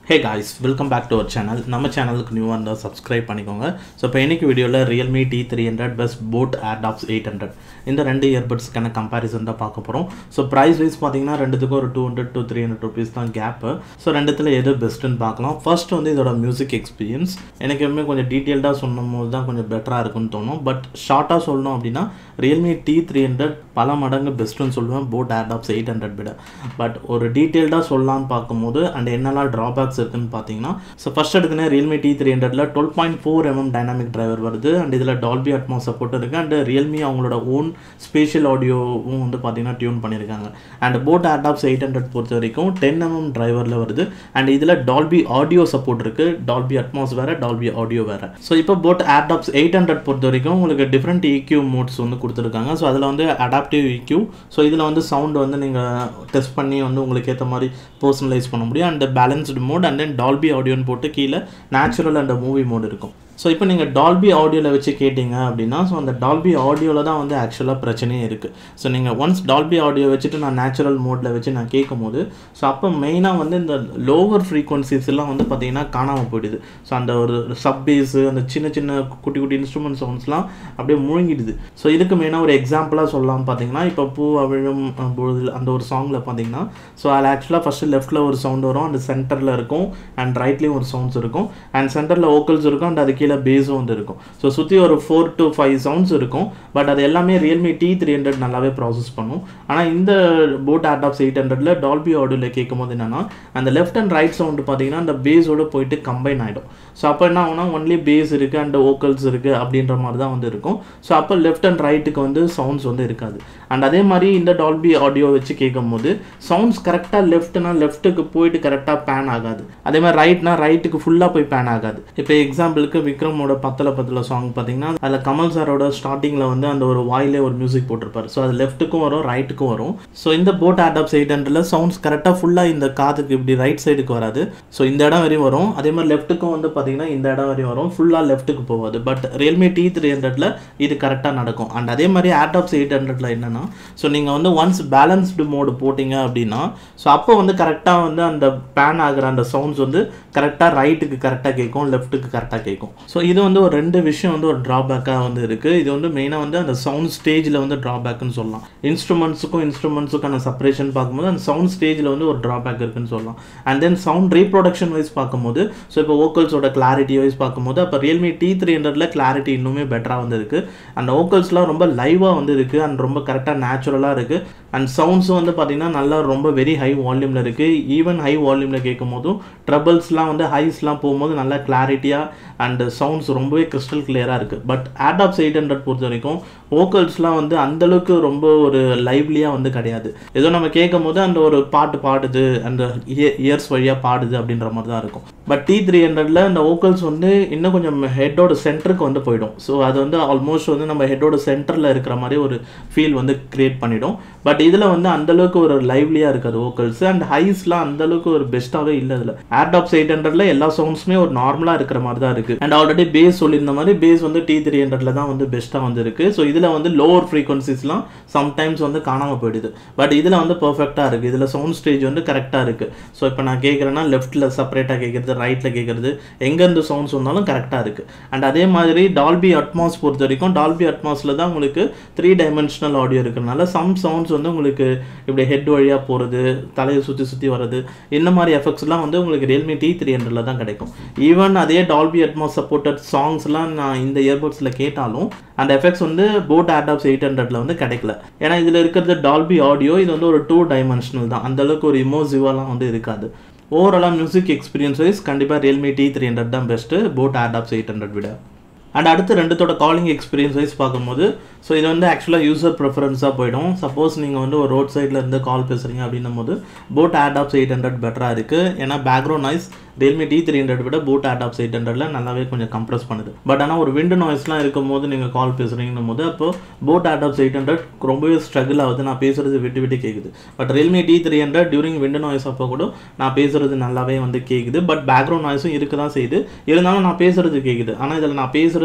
Hey guys welcome back to our channel நம்ம சேனலுக்கு நியூவாக இருந்தால் சப்ஸ்கிரைப் பண்ணிக்கோங்க ஸோ இப்போ இன்னைக்கு வீடியோவில் Realme T three hundred best boAt Airdopes eight hundred இந்த ரெண்டு இயர்பட்ஸ்க்கான கம்பேரிசன் தான் பார்க்க போகிறோம் ஸோ ப்ரைஸ் வைஸ் பார்த்தீங்கன்னா ரெண்டுத்துக்கும் ஒரு two hundred two three hundred rupees தான் கேப்பு ஸோ ரெண்டுத்தில் எது பெஸ்ட்டுன்னு பார்க்கலாம் ஃபர்ஸ்ட் வந்து இதோட மியூசிக் எக்ஸ்பீரியன்ஸ் எனக்கு எப்பவுமே கொஞ்சம் டீட்டெயில்டாக சொன்னும் போது தான் கொஞ்சம் பெட்டராக இருக்கும்னு தோணும் பட் ஷார்ட்டாக சொல்லணும் அப்படின்னா ரியல்மி டி த்ரீ ஹண்ட்ரட் பல மடங்கு பெஸ்ட்டுன்னு சொல்லுவேன் போட் ஏர்டாப்ஸ் எயிட் ஹண்ட்ரட் விட பட் ஒரு டீட்டெயில்டாக சொல்லலாம்னு பார்க்கும்போது அண்ட் என்னெல்லாம் ட்ராபேக்ஸ் இருக்குன்னு பார்த்தீங்கன்னா ஸோ ஃபர்ஸ்ட் எடுத்துனே ரியல்மி டி த்ரீ ஹண்ட்ரட்ல twelve point four MM dynamic driver வருது அண்ட் இதில் டால்பி அட்மோ சப்போர்ட் இருக்குது அண்ட் ரியல்மி அவங்களோட ஓன் ஸ்பேஷியல் ஆடியோவும் வந்து பார்த்தீங்கன்னா டியூன் பண்ணியிருக்காங்க and boAt Airdopes eight hundred பொறுத்த வரைக்கும் டென் எம்எம் டிரைவரில் வருது அண்ட் இதில் டால்பி ஆடியோ சப்போர்ட் இருக்குது டால்பி அட்மாஸ் வேறு டால்பி ஆடியோ வேறு ஸோ இப்போ போட் ஏர்டாப்ஸ் எயிட் ஹண்ட்ரட் பொறுத்த வரைக்கும் உங்களுக்கு டிஃப்ரெண்ட் EQ மோட்ஸ் வந்து கொடுத்துருக்காங்க ஸோ அதில் வந்து அடாப்டிவ் EQ ஸோ இதில் வந்து சவுண்ட் வந்து நீங்கள் டெஸ்ட் பண்ணி வந்து உங்களுக்கு ஏற்ற மாதிரி பர்சனலைஸ் பண்ண முடியும் and balanced mode and then Dolby ஆடியோன்னு போட்டு கீழே நேச்சுரல் அண்ட் மூவி மோட் இருக்கும் ஸோ இப்போ நீங்கள் டால்பி ஆடியோவில் வச்சு கேட்டிங்க அப்படின்னா ஸோ அந்த டால்பி ஆடியோவில் தான் வந்து ஆக்சுவலாக பிரச்சனையே இருக்குது ஸோ நீங்கள் ஒன்ஸ் டால்பி ஆடியோ வச்சுட்டு நான் நேச்சுரல் மோடில் வச்சு நான் கேட்கும் போது ஸோ அப்போ மெயினாக வந்து இந்த லோவர் ஃப்ரீக்வன்சிஸ் எல்லாம் வந்து பார்த்தீங்கன்னா காணாமல் போயிடுது ஸோ அந்த ஒரு சப் பேஸு அந்த சின்ன சின்ன குட்டி குட்டி இன்ஸ்ட்ருமெண்ட் சவுண்ட்ஸ்லாம் அப்படியே முழுங்கிடுது ஸோ இதுக்கு மெயினாக ஒரு எக்ஸாம்பிளாக சொல்லலாம் பார்த்தீங்கன்னா இப்போ பூ அவிழும் அஹ், பொழுது அந்த ஒரு சாங்கில் பார்த்தீங்கன்னா ஸோ அதில் ஆக்சுவலாக ஃபஸ்ட்டு லெஃப்ட்டில் ஒரு சவுண்ட் வரும் அந்த சென்டரில் இருக்கும் அண்ட் ரைட்லேயும் ஒரு சவுண்ட்ஸ் இருக்கும் அண்ட் சென்டரில் ஓக்கல்ஸ் இருக்கும் அண்ட் அது கீழே பேஸும் வந்து இருக்கும் ஸோ சுற்றி ஒரு ஃபோர் டு ஃபைவ் சவுண்ட்ஸ் இருக்கும் பட் அது எல்லாமே ரியல்மி டி த்ரீ ஹண்ட்ரட் நல்லாவே ப்ராசஸ் பண்ணும் ஆனால் இந்த போட் ஆட்டாப்ஸ் எயிட் ஹண்ட்ரட்ல டால்பி ஆடியோவில் கேட்கும் போது என்னன்னா அந்த லெஃப்ட் அண்ட் ரைட் சவுண்டு பார்த்தீங்கன்னா அந்த பேஸோட போயிட்டு கம்பைன் ஆகிடும் ஸோ அப்போ என்ன ஆகும்னா ஒன்லி பேஸ் இருக்குது அண்ட் ஓக்கல்ஸ் இருக்குது அப்படின்ற மாதிரி தான் வந்து இருக்கும் ஸோ அப்போ லெஃப்ட் அண்ட் ரைட்டுக்கு வந்து சவுண்ட்ஸ் வந்து இருக்காது அண்ட் அதே மாதிரி இந்த டால்பி ஆடியோ வச்சு கேட்கும் போது சவுண்ட்ஸ் கரெக்டாக லெஃப்ட்னா லெஃப்ட்டுக்கு போயிட்டு கரெக்டாக பேன் ஆகாது அதே மாதிரி ரைட்னா ரைட்டுக்கு ஃபுல்லாக போய் பேன் ஆகாது இப்போ எக்ஸாம்பிளுக்கு விக்ரமோட பத்தல பத்தல சாங் பார்த்தீங்கன்னா அதில் கமல் சாரோட ஸ்டார்டிங்கில் வந்து அந்த ஒரு வாயிலே ஒரு மியூசிக் போட்டிருப்பாரு ஸோ அது லெஃப்ட்டுக்கும் வரும் ரைட்டுக்கும் வரும் ஸோ இந்த போட் ஆடாப்ஸ் எயிட் ஹண்ட்ரட்ல சவுண்ட்ஸ் கரெக்டாக ஃபுல்லாக இந்த காதுக்கு இப்படி ரைட் சைடுக்கு வராது ஸோ இந்த இடம் வரையும் வரும் அதே மாதிரி லெஃப்ட்டுக்கும் வந்து பார்த்தீங்கன்னா இந்த இடம் வரையும் வரும் ஃபுல்லாக லெஃப்ட்டுக்கு போகாது பட் ரியல்மி டி த்ரீ ஹண்ட்ரட்ல இது கரெக்டாக நடக்கும் அண்ட் அதே மாதிரி ஆடாப்ஸ் எயிட் ஹண்ட்ரட்ல என்னன்னா ஸோ நீங்கள் வந்து ஒன்ஸ் பேலன்ஸ்டு மோடு போட்டிங்க அப்படின்னா ஸோ அப்போ வந்து கரெக்டாக வந்து அந்த பேன் ஆகிற அந்த சவுண்ட்ஸ் வந்து கரெக்டாக ரைட்டுக்கு கரெக்டாக கேட்கும் லெஃப்ட்டுக்கு கரெக்டாக கேட்கும் ஸோ இது வந்து ஒரு ரெண்டு விஷயம் வந்து ஒரு ட்ராபேக்காக வந்து இருக்குது இது வந்து மெயினாக வந்து அந்த சவுண்ட் ஸ்டேஜில் வந்து ட்ராபேக்னு சொல்லலாம் இன்ஸ்ட்ருமெண்ட்ஸுக்கும் இன்ஸ்ட்ருமெண்ட்ஸுக்கான செப்பரேஷன் பார்க்கும்போது அந்த சவுண்ட் ஸ்டேஜில் வந்து ஒரு ட்ராபேக் இருக்குன்னு சொல்லலாம் and then sound reproduction wise பார்க்கும்போது ஸோ இப்போ வோக்கல்ஸோட கிளாரிட்டி வைஸ் பார்க்கும்போது அப்போ ரியல்மி டி த்ரீ ஹண்ட்ரட்ல கிளாரிட்டி இன்னுமே பெட்டராக வந்து இருக்குது அந்த வோக்கல்ஸ்லாம் ரொம்ப லைவாக வந்து இருக்குது அண்ட் ரொம்ப கரெக்டாக நேச்சுரலாக இருக்குது அண்ட் சவுண்ட்ஸும் வந்து பார்த்தீங்கன்னா நல்லா ரொம்ப வெரி ஹை வால்யூமில் இருக்குது ஈவன் ஹை வால்யூமில் கேட்கும் போதும் ட்ரபிள்ஸ்லாம் வந்து ஹைஸ்லாம் போகும்போது நல்லா கிளாரிட்டியாக அண்ட் சவுண்ட்ஸ் ரொம்பவே கிறிஸ்டல் கிளியராக இருக்குது பட் ஆடாப்ஸ் எயிட் ஹண்ட்ரட் பொறுத்த வரைக்கும் வோக்கல்ஸ்லாம் வந்து அந்தளவுக்கு ரொம்ப ஒரு லைவ்லியாக வந்து கிடையாது ஏதோ நம்ம கேட்கும் போது அந்த ஒரு பாட்டு பாடுது அந்த இயர்ஸ் வழியாக பாடுது அப்படின்ற மாதிரி தான் இருக்கும் பட் டி த்ரீ ஹண்ட்ரட்ல அந்த வோக்கல்ஸ் வந்து இன்னும் கொஞ்சம் ஹெட்டோட சென்டருக்கு வந்து போயிடும் ஸோ அது வந்து ஆல்மோஸ்ட் வந்து நம்ம ஹெட்டோட சென்டரில் இருக்கிற மாதிரி ஒரு ஃபீல் வந்து கிரியேட் பண்ணிடும் பட் இதில் வந்து அந்தளவுக்கு ஒரு லைவ்லியாக இருக்காது வோக்கல்ஸ் அண்ட் ஹைஸ்லாம் அந்தளவுக்கு ஒரு பெஸ்ட்டாகவே இல்லை இதில் ஏர்டாப்ஸ் எயிட் ஹண்ட்ரட்ல எல்லா சவுண்ட்ஸுமே ஒரு நார்மலாக இருக்கிற மாதிரி தான் இருக்குது அண்ட் ஆல்ரெடி பேஸ் சொல்லியிருந்த மாதிரி பேஸ் வந்து டி த்ரீ ஹண்ட்ரட்ல தான் வந்து பெஸ்ட்டாக வந்து இருக்குது ஸோ இதில் வந்து லோவர் ஃப்ரீக்வன்சிஸ்லாம் சம்டைம்ஸ் வந்து காணாமல் போயிடுது பட் இதில் வந்து பர்ஃபெக்டாக இருக்குது இதில் சவுண்ட் ஸ்டேஜ் வந்து கரெக்டாக இருக்குது ஸோ இப்போ நான் கேட்குறேன்னா லெஃப்ட்டில் செப்பரேட்டாக கேட்குறது ரைட்டில் கேட்குறது எங்கேருந்து சவுண்ட்ஸ் வந்தாலும் கரெக்டாக இருக்குது அண்ட் அதே மாதிரி டால்பி அட்மாஸ் பொறுத்த வரைக்கும் டால்பி அட்மாஸில் தான் உங்களுக்கு த்ரீ டைமென்ஷனல் ஆடியோ இருக்கிறனால சம் சவுண்ட்ஸ் வந்து உங்களுக்கு இப்படி ஹெட் வழியாக போகிறது தலையை சுற்றி சுற்றி வர்றது இந்த மாதிரி எஃபெக்ட்ஸ்லாம் வந்து உங்களுக்கு ரியல்மி டி த்ரீ ஹண்ட்ரட்ல தான் கிடைக்கும் ஈவன் அதே டால்பி அட்மாஸ் சப்போர்ட்டட் சாங்ஸ்லாம் நான் இந்த இயர்பட்ஸில் கேட்டாலும் அந்த எஃபெக்ட்ஸ் வந்து போட் ஆடாப்ஸ் எயிட் ஹண்ட்ரட்ல வந்து கிடைக்கல ஏன்னா இதில் இருக்கிறது டால்பி ஆடியோ இது வந்து ஒரு டூ டைமென்ஷனல் தான் அந்த அளவுக்கு ஒரு இமோசிவாலாம் வந்து இருக்காது ஓவராலாக மியூசிக் எக்ஸ்பீரியன்ஸ் வைஸ் கண்டிப்பாக ரியல்மி டி த்ரீ ஹண்ட்ரட் தான் best boAt Airdopes eight hundred விட அண்ட் அடுத்து ரெண்டுத்தோட காலிங் எக்ஸ்பீரியன்ஸ் வைஸ் பார்க்கும்போது ஸோ இது வந்து ஆக்சுவலாக யூசர் ப்ரிஃபரன்ஸாக போயிடும் சப்போஸ் நீங்கள் வந்து ஒரு ரோட் சைடில் இருந்து கால் பேசுகிறீங்க அப்படின்னும் போது போட் ஆடாப்ஸ் எயிட் ஹண்ட்ரட் பெட்டராக இருக்குது ஏன்னா background noise Realme T three hundred விட போட் ஆடாப்ஸ் எயிட் ஹண்ட்ரட்ல நல்லாவே கொஞ்சம் கம்ப்ரஸ் பண்ணுது பட் ஆனால் ஒரு விண்டு நாய்ஸ்லாம் இருக்கும் போது நீங்கள் கால் பேசுகிறீங்கன்னும் போது அப்போ போட் ஆடாப்ஸ் எயிட் ஹண்ட்ரட் ரொம்பவே ஸ்ட்ரகிள் ஆகுது நான் பேசுகிறது விட்டு விட்டு கேட்குது but Realme T three hundred during wind noise அப்போ கூட நான் பேசுகிறது நல்லாவே வந்து கேட்குது பட் பேக்ரவுண்ட் நாய்ஸும் இருக்க தான் செய்யுது இருந்தாலும் நான் பேசுகிறது கேட்குது ஆனால் இதில் நான் பேசுகிறது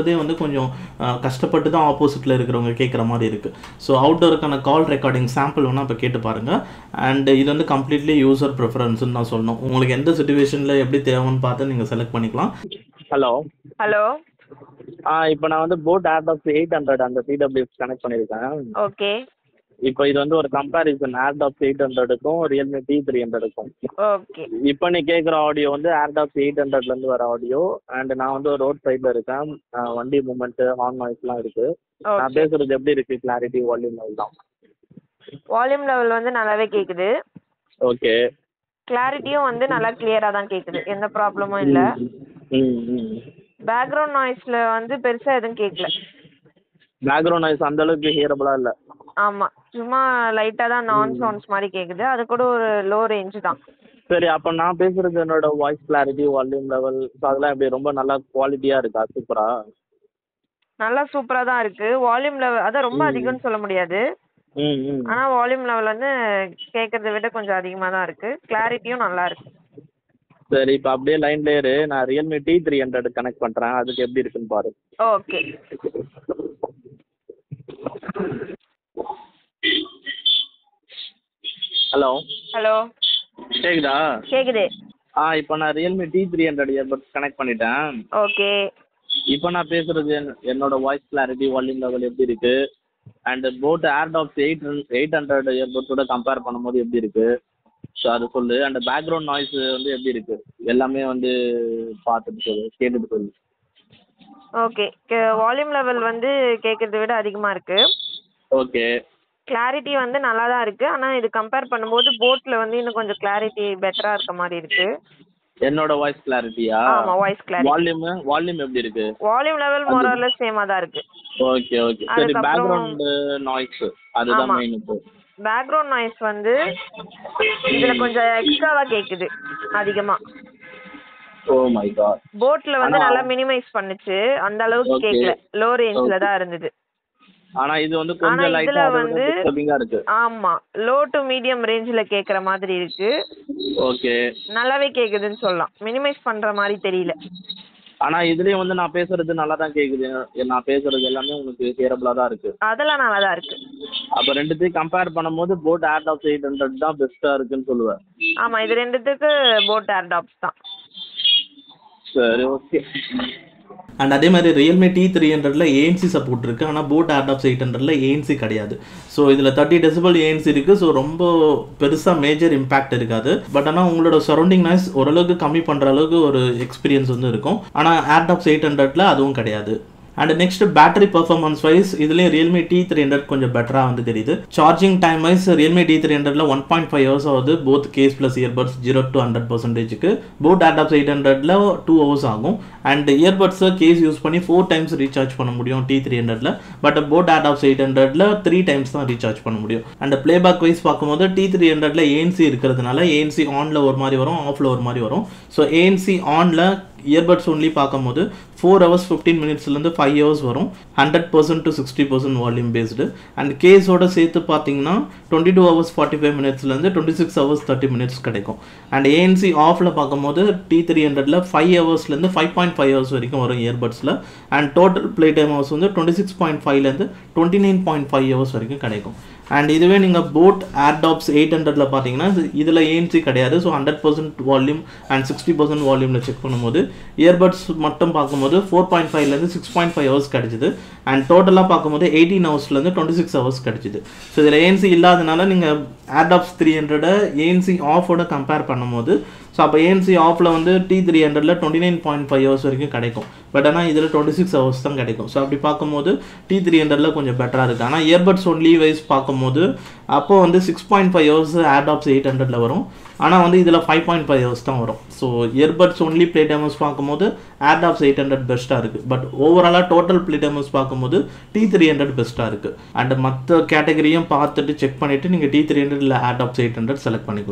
பேசுகிறதே வந்து கொஞ்சம் அஹ், கஷ்டப்பட்டு தான் ஆப்போசிட்டில் இருக்கிறவங்க கேட்குற மாதிரி இருக்குது ஸோ அவுட்டோருக்கான கால் ரெக்கார்டிங் சாம்பிள் வேணால் இப்போ கேட்டு பாருங்கள் அண்ட் இது வந்து கம்ப்ளீட்லி யூசர் ப்ரிஃபரன்ஸ்னு தான் சொல்லணும் உங்களுக்கு எந்த சுச்சுவேஷனில் எப்படி தேவைன்னு பார்த்து நீங்கள் செலக்ட் பண்ணிக்கலாம் ஹலோ ஹலோ ஆ இப்போ நான் வந்து போட் ஏர்டாப்ஸ் எயிட் ஹண்ட்ரட் அந்த சிடபிள்யூஎஸ் கனெக்ட் பண்ணியிருக்கேன் ஓகே இப்போ இது வந்து ஒரு கம்பேரிசன் ஏர்டாப்ஸ் எயிட் ஹண்ட்ரடுக்கும் ரியல்மி டி த்ரீ ஹண்ட்ரடுக்கும் ஓகே இப்போ நீ கேட்குற ஆடியோ வந்து ஏர்டாப்ஸ் எயிட் ஹண்ட்ரட்லேருந்து வர ஆடியோ அண்ட் நான் வந்து ஒரு ரோட் சைடில் இருக்கேன் ஆ, வண்டி மூமெண்ட்டு ஹார்ன் நாய்ஸ்லாம் இருக்குது நான் ஓகே பேசுகிறது எப்படி இருக்குது கிளாரிட்டி வால்யூம் தான் வால்யூம் லெவல் வந்து நல்லாவே கேட்குது ஓகே கிளாரிட்டியும் வந்து நல்லா கிளியராக தான் கேட்குது எந்த ப்ராப்ளமும் இல்லை ம் ம் பேக்ரவுண்ட் நாய்ஸில் வந்து பெருசாக எதுவும் கேட்கல பேக்ரவுண்ட் நாய்ஸ் அந்த அளவுக்கு ஹியரபிளாக இல்லை ஆமாம் சும்மா லைட்டாக தான் நான் சவுண்ட்ஸ் மாதிரி கேட்குது அது கூட ஒரு லோ ரேஞ்ச் தான் சரி அப்போ நான் பேசுகிறது என்னோட voice clarity volume level so அதெல்லாம் எப்படி ரொம்ப நல்லா குவாலிட்டியாக இருக்கா சூப்பராக நல்லா சூப்பராக தான் இருக்குது வால்யூம் லெவல் அதான் ரொம்ப அதிகம்னு சொல்ல முடியாது ம் ம் ஆனால் வால்யூம் லெவல் வந்து கேட்குறத விட கொஞ்சம் அதிகமாக தான் இருக்குது கிளாரிட்டியும் நல்லா இருக்கு சரி இப்போ அப்படியே லைன்ல இரு நான் Realme T three hundred connect பண்ணுறேன் அதுக்கு எப்படி இருக்குன்னு பாரு ஓகே ஹலோ ஹலோ கேக்குதா கேட்குது ஆ இப்போ நான் Realme T three hundred earbuds connect பண்ணிட்டேன் ஓகே இப்போ நான் பேசுறது என்- என்னோட வாய்ஸ் கிளாரிட்டி வால்யூம் லெவல் எப்படி இருக்கு and boAt Airdopes eight eight hundred இயர்பட்ஸோட கம்பேர் பண்ணும்போது எப்படி இருக்கு ஸோ அது சொல்லு அண்ட் பேக்ரவுண்ட் நாய்ஸ் வந்து எப்படி இருக்கு எல்லாமே வந்து பார்த்துட்டு சொல்லு கேட்டுட்டு சொல்லு ஓகே வால்யூம் லெவல் வந்து கேட்குறத விட அதிகமாக இருக்குது ஓகே கிளாரிட்டி வந்து நல்லா தான் இருக்கு ஆனால் இது கம்பேர் பண்ணும்போது போட்டில் வந்து இன்னும் கொஞ்சம் கிளாரிட்டி பெட்டராக இருக்க மாதிரி இருக்கு என்னோட வாய்ஸ் கிளாரிட்டியா ஆமாம் வாய்ஸ் கிளாரிட்டி வால்யூம் வால்யூம் எப்படி இருக்கு வால்யூம் லெவல் மோரலஸ் சேமாக தான் இருக்கு ஓகே ஓகே சரி அதுக்கப்புறம் பேக்ரவுண்ட் நாய்ஸ் அதுதான் ஆமா. மெயின் இப்போ பேக்ரவுண்ட் நாய்ஸ் வந்து இதில் கொஞ்சம் எக்ஸ்ட்ராவாக கேட்குது அதிகமாக ஓ மை காட் போட்டில் வந்து ஆனா- நல்லா மினிமைஸ் பண்ணுச்சு அந்த அளவுக்கு Okay. கேட்கல லோ ரேஞ்சில் Okay. தான் இருந்தது ஆனா இது வந்து ஆனா கொஞ்சம் இதுல லைட்டா வந்து- டிஸ்டர்பிங்கா இருக்கு ஆமாம் லோ டு மீடியம் ரேஞ்சில் கேட்குற மாதிரி இருக்கு ஓகே நல்லாவே கேட்குதுன்னு சொல்லலாம் மினிமைஸ் பண்ணுற மாதிரி தெரியல ஆனா இதுலயும் வந்து நான் பேசுறது நல்லா தான் கேக்குது நான் பேசுறது எல்லாமே உங்களுக்கு ஹியரபிளா தான் இருக்கு அதெல்லாம் நல்லா தான் இருக்கு அப்ப ரெண்டுத்தையும் கம்பேர் பண்ணும்போது boAt Airdopes eight hundred தான் பெஸ்டா இருக்குன்னு சொல்லுவேன் ஆமாம் இது ரெண்டுத்துக்கு போட் ஏர்டாப்ஸ் தான் சரி ஓகே அண்ட் அதே மாதிரி ரியல்மி டி த்ரீ ஹண்ட்ரட்ல ஏஎன்சி சப்போர்ட் இருக்குது ஆனால் போட் ஏர்டாப்ஸ் எயிட் ஹண்ட்ரட்ல ஏஎன்சி கிடையாது ஸோ இதில் தேர்ட்டி டெசிபல் ஏஎன்சி இருக்குது ஸோ ரொம்ப பெருசாக மேஜர் இம்பாக்ட் இருக்காது பட் ஆனால் உங்களோட சரௌண்டிங் நாய்ஸ் ஓரளவுக்கு கம்மி பண்ணுற அளவுக்கு ஒரு எக்ஸ்பீரியன்ஸ் வந்து இருக்கும் ஆனால் ஏர்டாப்ஸ் எயிட் ஹண்ட்ரட்ல அதுவும் கிடையாது and next battery performance wise இதுலேயும் ரியல்மி டி த்ரீ ஹண்ட்ரட் கொஞ்சம் பெட்டராக வந்து தெரியுது charging time wise Realme T three ஹண்ட்ரட்ல ஒன் பாயிண்ட் ஃபைவ் ஹவர்ஸ் ஆகுது both case plus earbuds zero to hundred பர்சன்டேஜுக்கு போட் ஏர்டாப்ஸ் எயிட் ஹண்ட்ரட்ல டூ ஹவர்ஸ் ஆகும் அண்ட் இயர்பட்ஸை கேஸ் யூஸ் பண்ணி ஃபோர் டைம்ஸ் ரீசார்ஜ் பண்ண முடியும் டி த்ரீ ஹண்ட்ரட்ல பட் போட் ஏர்டாப்ஸ் எயிட் ஹண்ட்ரட்ல த்ரீ டைம்ஸ் தான் ரீசார்ஜ் பண்ண முடியும் அண்ட் பிளேபேக் வைஸ் பார்க்கும்போது டி த்ரீ ஹண்ட்ரட்ல ஏஎன்சி இருக்கிறதுனால ஏஎன்சி ஆனில் ஒரு மாதிரி வரும் ஆஃபில் ஒரு மாதிரி வரும் ஸோ ஏஎன்சி ஆனில் இயர்பட்ஸ் ஒன்லி பார்க்கும்போது ஃபோர் ஹவர்ஸ் ஃபிஃப்டீன் மினிட்ஸ்லேருந்து ஃபைவ் ஹவர்ஸ் வரும் hundred percent to sixty percent volume based and கேஸோட சேர்த்து பார்த்தீங்கன்னா twenty two hours forty five மினிட்ஸ்லேருந்து twenty six hours thirty minutes கிடைக்கும் அண்ட் ஏஎன்சி ஆஃபில் பார்க்கும்போது டி த்ரீ ஹண்ட்ரட்ல ஃபைவ் ஹவர்ஸ்லேருந்து ஃபைவ் பாயிண்ட் ஃபைவ் ஹவர்ஸ் வரைக்கும் வரும் இயர்பட்ஸில் and total play time hours வந்து டுவெண்ட்டி சிக்ஸ் பாயிண்ட் ஃபைவ்லேருந்து twenty nine point five hours வரைக்கும் கிடைக்கும் அண்ட் இதுவே நீங்கள் போட் ஏர்டாப்ஸ் எயிட் ஹண்ட்ரட்ல பார்த்தீங்கன்னா இதில் ஏஎன்சி கிடையாது so hundred percent volume and sixty percent வால்யூமில் செக் பண்ணும்போது இயர்பட்ஸ் மட்டும் பார்க்கும்போது ஃபோர் பாயிண்ட் ஃபைவ்லேருந்து சிக்ஸ் பாயிண்ட் ஃபைவ் ஹவர்ஸ் கிடச்சிது அண்ட் டோட்டலாக பார்க்கும்போது எயிட்டீன் ஹவர்ஸ்லேருந்து டுவெண்ட்டி சிக்ஸ் ஹவர்ஸ் கிடச்சிது ஸோ இதில் ஏஎன்சி இல்லாதனால நீங்கள் ஏர்டாப்ஸ் த்ரீ ஹண்ட்ரடை ஏஎன்சி ஆஃபோட கம்பேர் பண்ணும்போது ஸோ அப்போ ஏஎன்சி ஆஃபில் வந்து டி த்ரீ ஹண்ட்ரட்ல twenty nine point five hours வரைக்கும் கிடைக்கும் பட் ஆனால் இதில் டுவெண்ட்டி சிக்ஸ் ஹவர்ஸ் தான் கிடைக்கும் ஸோ அப்படி பார்க்கும்போது டி த்ரீ ஹண்ட்ரட்ல கொஞ்சம் பெட்டராக இருக்குது ஆனால் இயர்பட்ஸ் ஒன்லி வைஸ் பார்க்கும்போது அப்போ வந்து six point five hours Airdopes eight ஹண்ட்ரட்ல வரும் ஆனால் வந்து இதில் ஃபைவ் பாயிண்ட் ஃபைவ் ஹவர்ஸ் தான் வரும் so earbuds only play timers பார்க்கும்போது ஏர்டாப்ஸ் எயிட் ஹண்ட்ரட் பெஸ்ட்டாக இருக்குது பட் ஓவராலாக டோட்டல் ப்ளே டைமர்ஸ் பார்க்கும்போது டி த்ரீ ஹண்ட்ரட் பெஸ்ட்டாக இருக்குது அண்ட் மற்ற கேட்டகரியும் பார்த்துட்டு செக் பண்ணிவிட்டு நீங்கள் டி த்ரீ ஹண்ட்ரட் இல்லை ஏர்டாப்ஸ் எயிட் ஹண்ட்ரட் செலக்ட் பண்ணிக்கலாம்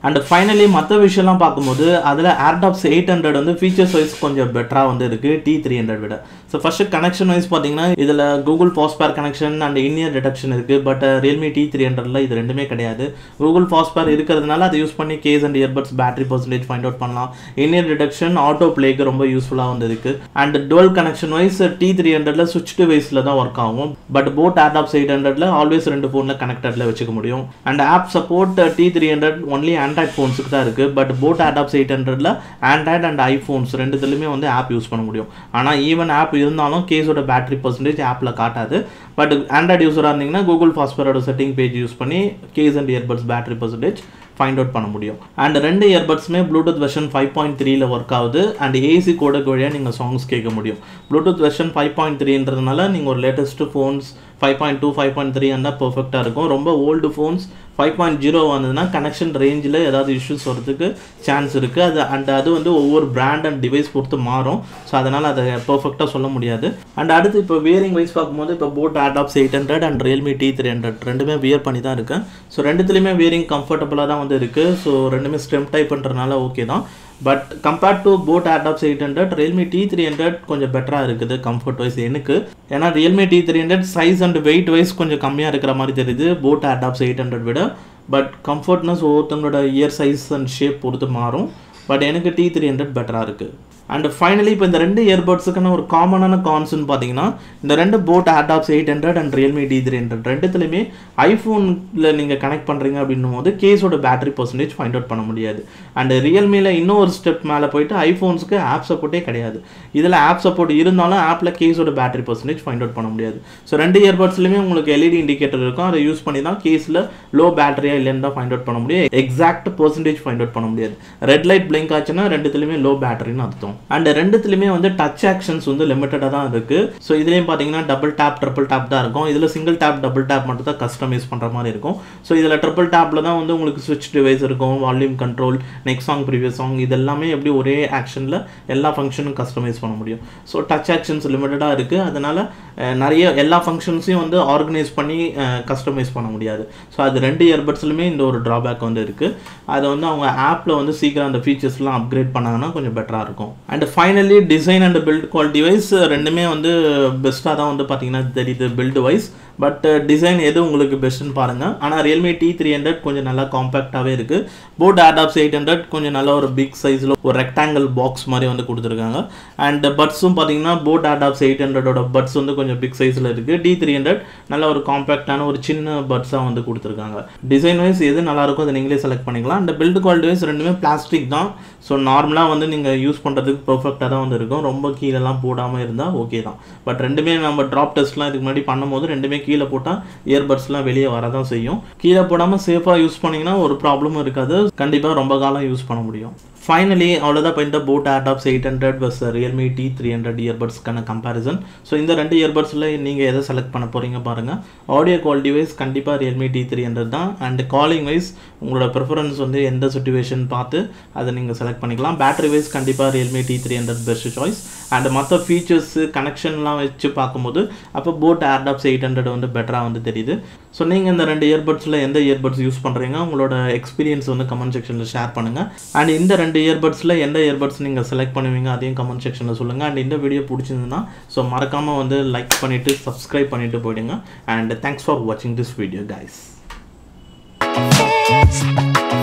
அண்ட் ஃபைனலி மற்ற விஷயம்லாம் பார்க்கும்போது அதில் ஏர்டாப்ஸ் எயிட் ஹண்ட்ரட் வந்து ஃபீச்சர்ஸ் வைஸ் கொஞ்சம் பெட்டராக வந்து இருக்குது டி த்ரீ ஹண்ட்ரட் விட ஸோ ஃபஸ்ட்டு கனெக்ஷன் வைஸ் பார்த்தீங்கன்னா இதில் Google பாஸ்பேர் connection and in ear detection இருக்குது பட் ரியல்மி டி த்ரீ ஹண்ட்ரட்ல இது ரெண்டுமே கிடையாது கூகுள் பாஸ்பேர் இருக்கிறதுனால அதை யூஸ் பண்ணி case and earbuds battery percentage find out பண்ணலாம் இன்னியர் டிடக்ஷன் ஆட்டோ பிளேக்கு ரொம்ப யூஸ்ஃபுல்லாக வந்து இருக்குது and dual connection wise T three ஹண்ட்ரட்ல சுவிட்ச் டிவைஸில் தான் ஒர்க் ஆகும் பட் போட் ஏர்டாப்ஸ் எயிட் ஹண்ட்ரட்ல ஆல்வேஸ் ரெண்டு ஃபோனில் கனெக்டடில் வச்சுக்க முடியும் and app support T three hundred only Android ஃபோன்ஸுக்கு தான் இருக்குது பட் போட் ஏர்டாப்ஸ் எயிட் ஹண்ட்ரட்ல ஆண்ட்ராய்ட் அண்ட் ஐஃபோன்ஸ் ரெண்டுத்துலையுமே வந்து ஆப் யூஸ் பண்ண முடியும் ஆனால் ஈவன் ஆப் இருந்தாலும் கேஸோட பேட்டரி பர்சன்டேஜ் ஆப்பில் காட்டாது பட் ஆண்ட்ராய்டு யூஸராக இருந்தீங்கன்னா கூகுள் ஃபாஸ்பரோட செட்டிங் பேஜ் யூஸ் பண்ணி case and earbuds battery percentage find out பண்ண முடியும் அண்ட் ரெண்டு இயர்பட்ஸுமே ப்ளூடூத் வெர்ஷன் ஃபைவ் பாயிண்ட் த்ரீல ஒர்க் ஆகுது அண்ட் ஏசி கோடக்கு வழியாக நீங்கள் சாங்ஸ் கேட்க முடியும் ப்ளூடூத் வெர்ஷன் ஃபைவ் பாயிண்ட் த்ரீன்றதுனால நீங்கள் ஒரு latest phones five point two five point three இருந்தால் பர்ஃபெக்டாக இருக்கும் ரொம்ப old phones five point zero வந்ததுன்னா கனெக்ஷன் ரேஞ்சில் ஏதாவது இஷ்யூஸ் வரதுக்கு சான்ஸ் இருக்குது அது அண்ட் அது வந்து ஒவ்வொரு பிராண்ட் அண்ட் டிவைஸ் பொறுத்து மாறும் ஸோ அதனால் அதை பர்ஃபெக்டாக சொல்ல முடியாது அண்ட் அடுத்து இப்போ வியரிங் வைஸ் பார்க்கும்போது இப்போ boAt Airdopes eight hundred and Realme T three hundred ரெண்டுமே வியர் பண்ணி தான் இருக்கேன் ஸோ ரெண்டுத்துலேயுமே வியரிங் கம்ஃபர்டபுளாக தான் வந்து இருக்குது ஸோ ரெண்டுமே ஸ்டெம் டைப் பண்ணுறதுனால ஓகே தான் but compared to boAt Airdopes eight hundred Realme T three hundred கொஞ்சம் பெட்டராக இருக்குது கம்ஃபர்ட் வைஸ் எனக்கு ஏன்னா Realme T three hundred size and weight wise கொஞ்சம் கம்மியாக இருக்கிற மாதிரி தெரியுது போட் ஆடாப்ஸ் எயிட் ஹண்ட்ரட் விட பட் கம்ஃபர்ட்னஸ் ஒவ்வொருத்தவங்களோட இயர் சைஸ் அண்ட் ஷேப் பொறுத்து மாறும் பட் எனக்கு டி த்ரீ ஹண்ட்ரட் பெட்டராக இருக்குது அண்ட் ஃபைனலி இப்போ இந்த ரெண்டு இயர்பட்ஸுக்கான ஒரு காமனான கான்ஸ்னு பார்த்தீங்கன்னா இந்த ரெண்டு boAt Airdopes eight hundred and Realme T three hundred ரெண்டுத்துலையுமே ஐஃபோனில் நீங்கள் கனெக்ட் பண்ணுறீங்க அப்படின்னும் போது கேஸோட பேட்டரி பர்சன்டேஜ் ஃபைண்ட் அவுட் பண்ண முடியாது அண்ட் ரியல்மியில் இன்னும் ஒரு ஸ்டெப் மேலே போயிட்டு ஐஃபோன்ஸுக்கு ஆப் சப்போர்ட்டே கிடையாது இதில் ஆப் சப்போர்ட் இருந்தாலும் ஆப்பில் கேஸோட பேட்டரி பர்சன்டேஜ் ஃபைண்ட் அவுட் பண்ண முடியாது ஸோ ரெண்டு இயர்பட்ஸ்லையுமே உங்களுக்கு எல்இடி இண்டிகேட்டர் இருக்கும் அதை யூஸ் பண்ணி தான் கேஸில் லோ பேட்டரியா இல்லைன்னு தான் ஃபைண்ட் அவுட் பண்ண முடியும் எக்ஸாக்ட் பர்சன்டேஜ் ஃபைண்ட் அவுட் பண்ண முடியாது ரெட் லைட் பிளிங்க் ஆச்சுன்னா ரெண்டுத்துலையுமே லோ பேட்டரின்னு அர்த்தம் அண்ட் ரெண்டுத்துலையுமே வந்து டச் ஆக்ஷன்ஸ் வந்து லிமிட்டடாக தான் இருக்குது ஸோ இதுலேயும் பார்த்தீங்கன்னா டபுள் டேப் ட்ரிபிள் டேப் தான் இருக்கும் இதில் சிங்கிள் டேப் டபுள் டேப் மட்டும் தான் கஸ்டமைஸ் பண்ணுற மாதிரி இருக்கும் ஸோ இதில் ட்ரிபிள் டேப்பில் தான் வந்து உங்களுக்கு ஸ்விட்ச் டிவைஸ் இருக்கும் volume control next song previous song இது எல்லாமே எப்படி ஒரே ஆக்ஷனில் எல்லா ஃபங்க்ஷனும் கஸ்டமைஸ் பண்ண முடியும் ஸோ டச் ஆக்ஷன்ஸ் லிமிட்டடாக இருக்குது அதனால் நிறைய எல்லா ஃபங்க்ஷன்ஸையும் வந்து ஆர்கனைஸ் பண்ணி கஸ்டமைஸ் பண்ண முடியாது ஸோ அது ரெண்டு இயர்பட்ஸ்லையுமே இந்த ஒரு ட்ராபேக் வந்து இருக்குது அதை வந்து அவங்க ஆப்பில் வந்து சீக்கிரம் அந்த ஃபீச்சர்ஸ்லாம் அப்கிரேட் பண்ணாங்கன்னா கொஞ்சம் பெட்டராக இருக்கும் and finally design and build quality wise ரெண்டுமே வந்து பெஸ்ட்டாக தான் வந்து பார்த்தீங்கன்னா தெரியுது பில்டு வைஸ் பட் டிசைன் எது உங்களுக்கு பெஸ்ட்டுன்னு பாருங்கள் ஆனால் ரியல்மி டி த்ரீ ஹண்ட்ரட் கொஞ்சம் நல்லா காம்பேக்டாகவே இருக்குது போட் ஆடாப்ஸ் எயிட் ஹண்ட்ரட் கொஞ்சம் நல்ல ஒரு பிக் சைஸில் ஒரு ரெக்டாங்கிள் பாக்ஸ் மாதிரி வந்து கொடுத்துருக்காங்க அண்ட் பட்ஸும் பார்த்தீங்கன்னா போட் ஆடாப்ஸ் எயிட் ஹண்ட்ரடோட பட்ஸ் வந்து கொஞ்சம் பிக் சைஸில் இருக்குது டி த்ரீ ஹண்ட்ரட் நல்ல ஒரு காம்பேக்டான ஒரு சின்ன பட்ஸாக வந்து கொடுத்துருக்காங்க டிசைன் வைஸ் எது நல்லா இருக்கோ அதை நீங்களே செலக்ட் பண்ணிக்கலாம் அண்ட் பில்ட் குவாலிட்டி வைஸ் ரெண்டுமே பிளாஸ்டிக் தான் ஸோ நார்மலாக வந்து நீங்கள் யூஸ் பண்ணுறதுக்கு பர்ஃபெக்டாக தான் வந்து இருக்கும் ரொம்ப கீழெல்லாம் போடாமல் இருந்தால் ஓகே தான் பட் ரெண்டுமே நம்ம ட்ராப் டெஸ்ட்லாம் இதுக்கு முன்னாடி பண்ணும்போது ரெண்டுமே கீழே போட்டால் இயர்பட்ஸ்லாம் வெளியே வரதான் செய்யும் கீழே போடாமல் சேஃபாக யூஸ் பண்ணிங்கன்னா ஒரு ப்ராப்ளமும் இருக்காது கண்டிப்பாக ரொம்ப காலம் யூஸ் பண்ண முடியும் ஃபைனலி அவ்வளோதான் இப்போ இந்த போட் ஆடாப்ஸ் எயிட் ஹண்ட்ரட் பஸ் ரியல்மி டி த்ரீ ஹண்ட்ரட் இயர்பட்ஸ்க்கான கம்பேரிசன் ஸோ இந்த ரெண்டு இயர்பட்ஸில் நீங்கள் எதை செலக்ட் பண்ண போகிறீங்க பாருங்கள் ஆடியோ குவாலிட்டி வைஸ் கண்டிப்பாக ரியல்மி டி த்ரீ ஹண்ட்ரட் தான் அண்ட் காலிங் வைஸ் உங்களோட ப்ரிஃபரன்ஸ் வந்து எந்த சுச்சுவேஷன் பார்த்து அதை நீங்கள் செலக்ட் பண்ணிக்கலாம் பேட்டரி வைஸ் கண்டிப்பாக Realme T three hundred best choice and மற்ற ஃபீச்சர்ஸு கனெக்ஷன்லாம் வச்சு பார்க்கும்போது அப்போ போட் ஏர்டாப்ஸ் எயிட் ஹண்ட்ரட் வந்து பெட்டராக வந்து தெரியுது ஸோ நீங்கள் இந்த ரெண்டு இயர்பட்ஸில் எந்த இயர்பட்ஸ் யூஸ் பண்ணுறீங்க உங்களோட எக்ஸ்பீரியன்ஸ் வந்து கமெண்ட் செக்ஷனில் ஷேர் பண்ணுங்கள் அண்ட் இந்த ரெண்டு இயர்பட்ஸில் எந்த இயர்பட்ஸ் நீங்கள் செலக்ட் பண்ணுவீங்க அதையும் கமெண்ட் செக்ஷனில் சொல்லுங்கள் அண்ட் இந்த வீடியோ பிடிச்சிருந்ததுன்னா ஸோ மறக்காமல் வந்து லைக் பண்ணிவிட்டு சப்ஸ்கிரைப் பண்ணிவிட்டு போயிடுங்க அண்ட் தேங்க்ஸ் ஃபார் வாட்சிங் திஸ் வீடியோ கைஸ்